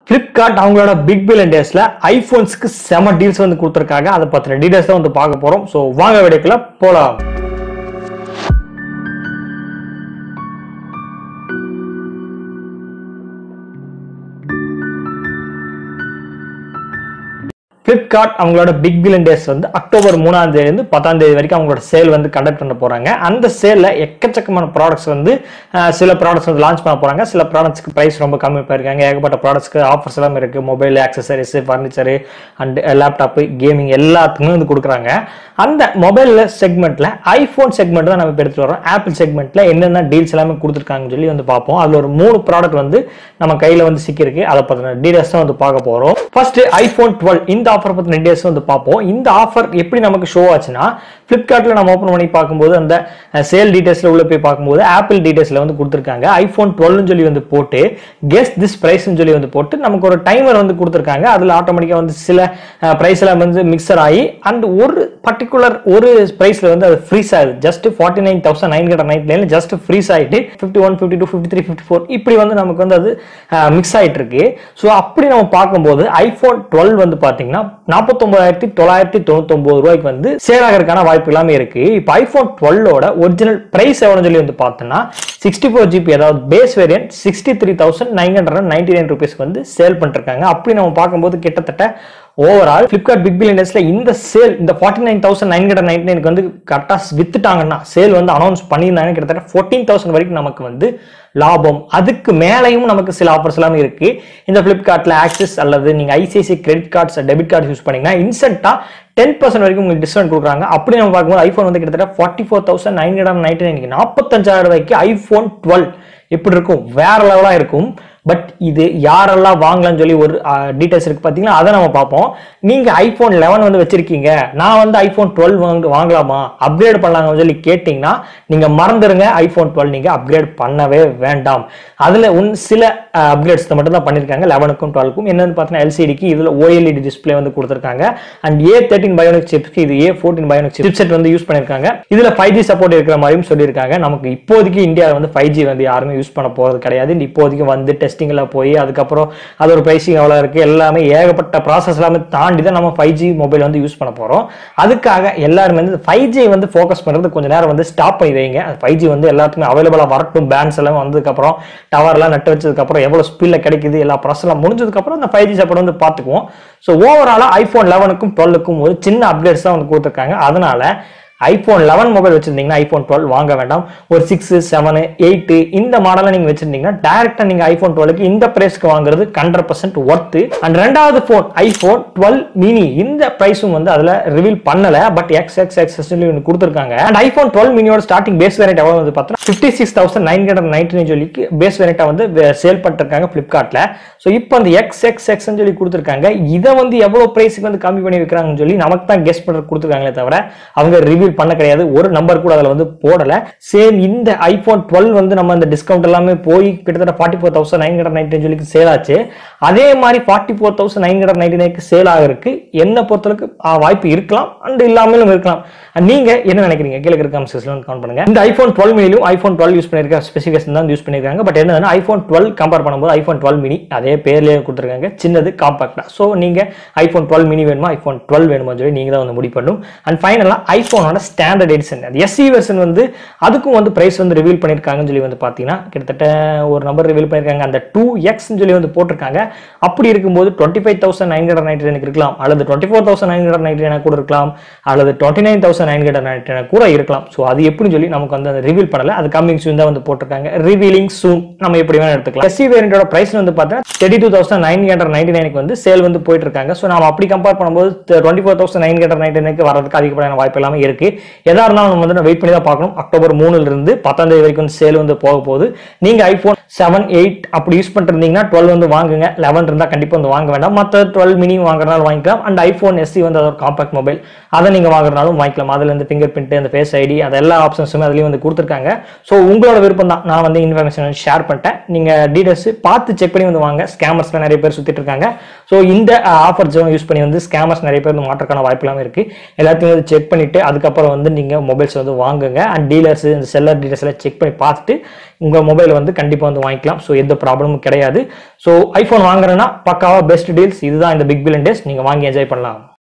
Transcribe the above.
Flipkart அவங்களோட big billion டேஸ்ல ஐபோன்ஸ்க்கு செம டீல்ஸ் வந்து கொடுத்துருக்காங்க அதை பத்தின டீடைல்ஸ் தான் வந்து பார்க்க போறோம் ஸோ வாங்க வீடியோக்குள்ள போலாம் ஃப்ளிப்கார்ட் அவங்களோட பிக் பில்லியன் டேஸ் வந்து அக்டோபர் மூணாம் தேதியிலிருந்து பத்தாம் தேதி வரைக்கும் அவங்களோட சேல் வந்து கண்டக்ட் பண்ண போறாங்க அந்த சேல்ல எக்கச்சக்கமான ப்ராடக்ட்ஸ் வந்து அஹ், சில ப்ராடக்ட்ஸ் வந்து லான்ச் பண்ண போறாங்க சில ப்ராடக்ட்ஸ்க்கு பிரைஸ் ரொம்ப கம்மி பண்ணிருக்காங்க ஏகப்பட்ட ப்ராடக்ட்ஸ்க்கு ஆஃபர்ஸ் எல்லாம் இருக்கு mobile accessories furniture and laptop gaming எல்லாத்துக்குமே வந்து கொடுக்குறாங்க அந்த மொபைல் செக்மெண்ட்ல ஐபோன் செக்மெண்ட் தான் நம்ம இப்ப எடுத்துட்டு வரோம் ஆப்பிள் செக்மெண்ட்ல என்னென்ன டீல்ஸ் எல்லாமே கொடுத்துருக்காங்கன்னு சொல்லி வந்து பார்ப்போம் அதுல ஒரு மூணு ப்ராடக்ட் வந்து நம்ம கையில வந்து சிக்கிருக்கு அதை பத்தின டீடைல்ஸ் தான் வந்து பார்க்க போறோம் ஃபர்ஸ்ட் ஐபோன் டுவெல் இந்த ஆஃபர் பத்தின டீடைல்ஸ் வந்து பார்ப்போம் இந்த ஆஃபர் எப்படி நமக்கு ஷோ ஆச்சுன்னா பிளிப்கார்ட்ல நம்ம ஓப்பன் பண்ணி பார்க்கும்போது அந்த சேல் டீடைல்ஸ்ல உள்ள போய் பார்க்கும்போது ஆப்பிள் டீடைல்ஸ்ல வந்து கொடுத்துருக்காங்க ஐபோன் டுவெல்னு சொல்லி வந்து போட்டு கெஸ் திஸ் பிரைஸ்னு சொல்லி வந்து போட்டு நமக்கு ஒரு டைமர் வந்து கொடுத்துருக்காங்க அதுல ஆட்டோமேட்டிக்கா வந்து சில பிரைஸ் எல்லாம் வந்து மிக்சர் ஆகி அண்ட் ஒரு பர்டிகுலர் ஒரு பிரைஸ்ல வந்து அது ஃப்ரீஸ் ஆகுது just forty nine thousand nine hundred nine nine just freeze ஆயிட்டு fifty one fifty two fifty three fifty four இப்படி வந்து நமக்கு வந்து அது மிக்ஸ் ஆயிட்டு இருக்கு ஸோ அப்படி நம்ம பார்க்கும்போது ஐபோன் டுவெல் வந்து பாத்தீங்கன்னா நாற்பத்தொன்பதாயிரத்தி தொள்ளாயிரத்தி தொண்ணூத்தொன்பது ரூபாய்க்கு வந்து சேல் ஆகிறதுக்கான வாய்ப்பு எல்லாமே இருக்கு இப்போ ஐபோன் டுவெல்லோட ஒரிஜினல் பிரைஸ் எவ்வளோன்னு சொல்லி வந்து பார்த்தோம்னா சிக்ஸ்டி ஃபோர் ஜிபி அதாவது base variant sixty three thousand nine hundred ninety nine ருபீஸ்க்கு வந்து சேல் பண்ணிருக்காங்க அப்படி நம்ம பார்க்கும்போது கிட்டத்தட்ட ஓவரால் ஃபிளிப்கார்ட் பிக் பில்லியன் டேஸ்ல இந்த சேல் இந்த forty nine thousand nine hundred ninety நைனுக்கு வந்து கரெக்டாக வித்துட்டாங்கன்னா சேல் வந்து அனௌன்ஸ் பண்ணியிருந்தாங்க கிட்டத்தட்ட ஃபோர்டீன் தௌசண்ட் வரைக்கும் நமக்கு வந்து லாபம் அதுக்கு மேலேயும் நமக்கு சில ஆஃபர்ஸ் எல்லாமே இருக்கு இந்த ஃபிளிப்கார்ட்ல ஆக்சிஸ் அல்லது நீங்க ICICI credit cards debit card use பண்ணீங்கன்னா இன்ஸ்டன்ட்டா டென் பர்சன்ட் வரைக்கும் உங்களுக்கு டிஸ்கவுண்ட் கொடுக்குறாங்க அப்படி நம்ம பார்க்கும்போது ஐஃபோன் வந்து கிட்டத்தட்ட forty four thousand nine hundred ninety nine நாற்பத்தஞ்சாயிரம் ரூபாய்க்கு ஐஃபோன் டுவெல் எப்படி இருக்கும் வேற லெவலாக இருக்கும் பட் இது யாரெல்லாம் வாங்கலாம்னு சொல்லி ஒரு டீடைல்ஸ் இருக்கு பார்த்தீங்களா அதை நம்ம பார்ப்போம் நீங்க ஐபோன் லெவன் வந்து வச்சிருக்கீங்க நான் வந்து ஐபோன் டுவெல் வாங்க வாங்கலாமா அப்கிரேட் பண்ணலாங்கன்னு சொல்லி கேட்டிங்கன்னா நீங்க மறந்துருங்க ஐபோன் டுவெல் நீங்க அப்கிரேட் பண்ணவே வேண்டாம் அதுல உன் சில அப்கிரேட்ஸ் மட்டும் தான் பண்ணிருக்காங்க லெவனுக்கும் டுவெல்க்கும் என்னன்னு பார்த்தீங்கன்னா எல்சிடிக்கு இதுல ஓஎல்இடி டிஸ்பிளே வந்து கொடுத்துருக்காங்க அண்ட் ஏ தேர்ட்டின் பயோனிக் சிப்ஸ்க்கு இது A fourteen bionic chip set வந்து யூஸ் பண்ணிருக்காங்க இதுல ஃபைவ் ஜி சப்போர்ட் இருக்கிற மாதிரியும் சொல்லியிருக்காங்க நமக்கு இப்போதைக்கு இந்தியாவில் வந்து ஃபைவ் ஜி வந்து யாருமே யூஸ் பண்ண போறது கிடையாது இப்போதைக்கு வந்து டெஸ்டிங்ல போய் அதுக்கப்புறம் அது ஒரு பிரைசிங் எவ்வளோ இருக்கு எல்லாமே ஏகப்பட்ட ப்ராசஸ் எல்லாமே தாண்டி தான் நம்ம ஃபைவ் ஜி மொபைல் வந்து யூஸ் பண்ண போறோம் அதுக்காக எல்லாருமே வந்து ஃபைவ் ஜி வந்து ஃபோக்கஸ் பண்றது கொஞ்ச நேரம் வந்து ஸ்டாப் பண்ணி வைங்க ஃபைவ் ஜி வந்து எல்லாத்துக்குமே அவைலபிளா வரட்டும் பேண்ட்ஸ் எல்லாம் வந்ததுக்கப்புறம் டவர்லாம் நட்டு வச்சதுக்கப்புறம் எவ்வளவு ஸ்பீட்ல கிடைக்குது எல்லா ப்ராசஸ் எல்லாம் முடிஞ்சதுக்கப்புறம் அந்த ஃபைவ் ஜி சப்போர்ட் வந்து பார்த்துக்குவோம் ஸோ ஓவராலா ஐஃபோன் லெவனுக்கும் டுவெல்லுக்கும் ஒரு சின்ன அப்டேட்ஸ் தான் வந்து கொடுத்துருக்காங்க அதனால ஐபோன் லெவன் மொபைல் வச்சிருந்தீங்கன்னா ஐபோன் டுவெல் வாங்க வேண்டாம் ஒரு சிக்ஸ் செவன் எயிட் இந்த மாடலை நீங்க வச்சிருந்தீங்கன்னா டேரக்டா நீங்க ஐபோன் டுவெல்க்கு இந்த பிரைஸ்க்கு வாங்குறது ஹண்ட்ரட் பர்சன்ட் ஒர்த்து அண்ட் ரெண்டாவது போன் ஐபோன் டுவெல் மினி இந்த பிரைஸும் வந்து அதுல ரிவீல் பண்ணல பட் எக்ஸ் எக்ஸ் எக்ஸ் ஒன்று கொடுத்துருக்காங்க அண்ட் ஐபோன் டுவெல் மினியோட ஸ்டார்டிங் பேஸ் வேரியன்ட் எவ்வளவு வந்து பார்த்தோம்னா fifty six thousand nine hundred ninety nine சொல்லி பேஸ் வேரியண்டா வந்து சேல் பண்ணிருக்காங்க பிளிப்கார்ட்ல ஸோ இப்போ அந்த எக்ஸ் எக்ஸ் எக்ஸ் சொல்லி கொடுத்துருக்காங்க இதை வந்து எவ்வளவு பிரைஸுக்கு வந்து கம்மி பண்ணி வைக்கிறாங்கன்னு சொல்லி நமக்கு தான் கெஸ்ட் பண்ற கொடுத்துருக்காங்களே தவிர அவங்க ரிவீல் பண்ண கிடையாது ஒரு நம்பர் கூட அதில் வந்து போடல சேம் இந்த ஐபோன் டுவெல் வந்து நம்ம இந்த டிஸ்கவுண்ட் எல்லாமே போய் கிட்டத்தட்ட forty four thousand nine hundred ninety சொல்லி சேல் ஆச்சு அதே மாதிரி forty four thousand nine hundred ninety நைனுக்கு சேல் ஆகிறதுக்கு என்ன பொறுத்தளவுக்கு ஆ, வாய்ப்பு இருக்கலாம் அண்ட் இல்லாமலும் இருக்கலாம் And நீங்க என்ன நினைக்கிறீங்க கீழே இருக்க கமெண்ட்ஸ்ல கவுண்ட் பண்ணுங்க இந்த ஐபோன் டுவெல் மினிலும் ஐபோன் டுவெல் யூஸ் பண்ணிருக்க ஸ்பெசிஃபிகேஷன் தான் யூஸ் பண்ணிருக்காங்க பட் என்னன்னா ஐபோன் டுவெல் கம்பேர் பண்ணும்போது ஐபோன் டுவெல் மினி அதே பேர்லயே கொடுத்துருக்காங்க சின்னது காம்பாக்டா ஸோ நீங்க ஐபோன் டுவெல் மினி வேணுமா ஐபோன் டுவெல் வேணுமா சொல்லி நீங்க தான் வந்து முடிவு பண்ணும் அண்ட் ஃபைனலா ஐபோனோட ஸ்டாண்டர்ட் எடிஷன் அது எஸ்சி வெர்ஷன் வந்து அதுக்கும் வந்து பிரைஸ் வந்து ரிவீல் பண்ணிருக்காங்கன்னு சொல்லி வந்து பாத்தீங்கன்னா கிட்டத்தட்ட ஒரு நம்பர் ரிவீல் பண்ணிருக்காங்க அந்த டூ எக்ஸ் சொல்லி வந்து போட்டிருக்காங்க அப்படி இருக்கும்போது twenty five thousand nine hundred ninety நைனுக்கு இருக்கலாம் அல்லது twenty four thousand nine hundred ninety கூட இருக்கலாம் அல்லது twenty nine thousand nine hundred ninety கூட இருக்கலாம் ஸோ அது எப்படின்னு சொல்லி நமக்கு வந்து அந்த ரிவீல் பண்ணல அது கம்மிங் சூன் தான் வந்து போட்டிருக்காங்க ரிவீலிங் சூன் நம்ம எப்படி வேணா எடுத்துக்கலாம் எஸ்சி வேரியண்டோட பிரைஸ் வந்து பார்த்தா thirty two thousand nine hundred ninety நைனுக்கு வந்து சேல் வந்து போயிட்டு இருக்காங்க ஸோ நம்ம அப்படி கம்பேர் பண்ணும்போது twenty four thousand nine hundred ninety நைனுக்கு வரதுக்கு அதிகப்படியான வாய்ப்பு எல்லாமே இருக்கு எதா இருந்தாலும் நம்ம வந்து வெயிட் பண்ணி தான் பார்க்கணும் அக்டோபர் மூணுல இருந்து பத்தாம் தேதி வரைக்கும் சேல் வந்து போக போகுது நீங்க ஐபோன் செவன் எயிட் அப்படி யூஸ் பண்ணிட்டு இருந்தீங்கன்னா டுவெல் வந்து வாங்குங்க லெவன் இருந்தா கண்டிப்பா வந்து வாங்க வேண்டாம் மற்ற டுவெல் மினி வாங்குறதுனால வாங்கிக்கலாம் அண்ட் ஐபோன் எஸ்சி வந்து அது ஒரு காம்பாக்ட் மொபைல் அதை நீங்க வாங்குறதுனாலும் வாங்கிக்கலாம் அதுல இருந்து ஃபிங்கர் பிரிண்ட் அந்த ஃபேஸ் ஐடி அது எல்லா ஆப்ஷன்ஸுமே அதுலயும் வந்து கொடுத்துருக்காங்க ஸோ உங்களோட விருப்பம் தான் நான் வந்து இன்ஃபர்மேஷன் ஷேர் பண்ணிட்டேன் நீங்க டீடைல்ஸ் பார்த்து செக் பண்ணி வந்து வாங்க ஸ்கேமர்ஸ்ல நிறைய பேர் சுத்திட்டு இருக்காங்க ஸோ இந்த ஆஃபர் ஜோன் யூஸ் பண்ணி வந்து ஸ்கேமர்ஸ் நிறைய பேர் வந்து மாற்றக்கான வாய்ப்பு எல்லாமே இருக்கு எல்லாத்தையும் வந்து செக் பண்ணிட்டு அதுக்கப்புறம் அதுக்கப்புறம் வந்து நீங்கள் மொபைல்ஸ் வந்து வாங்குங்க அண்ட் டீலர்ஸ் இந்த செல்லர் டீலர்ஸ் எல்லாம் செக் பண்ணி பார்த்துட்டு உங்கள் மொபைல் வந்து கண்டிப்பாக வந்து வாங்கிக்கலாம் ஸோ எந்த ப்ராப்ளமும் கிடையாது ஸோ ஐஃபோன் வாங்குறேன்னா பக்காவாக பெஸ்ட் டீல்ஸ் இதுதான் இந்த பிக் பில்லியன் டேஸ் நீங்கள் வாங்கி என்ஜாய் பண்ணலாம்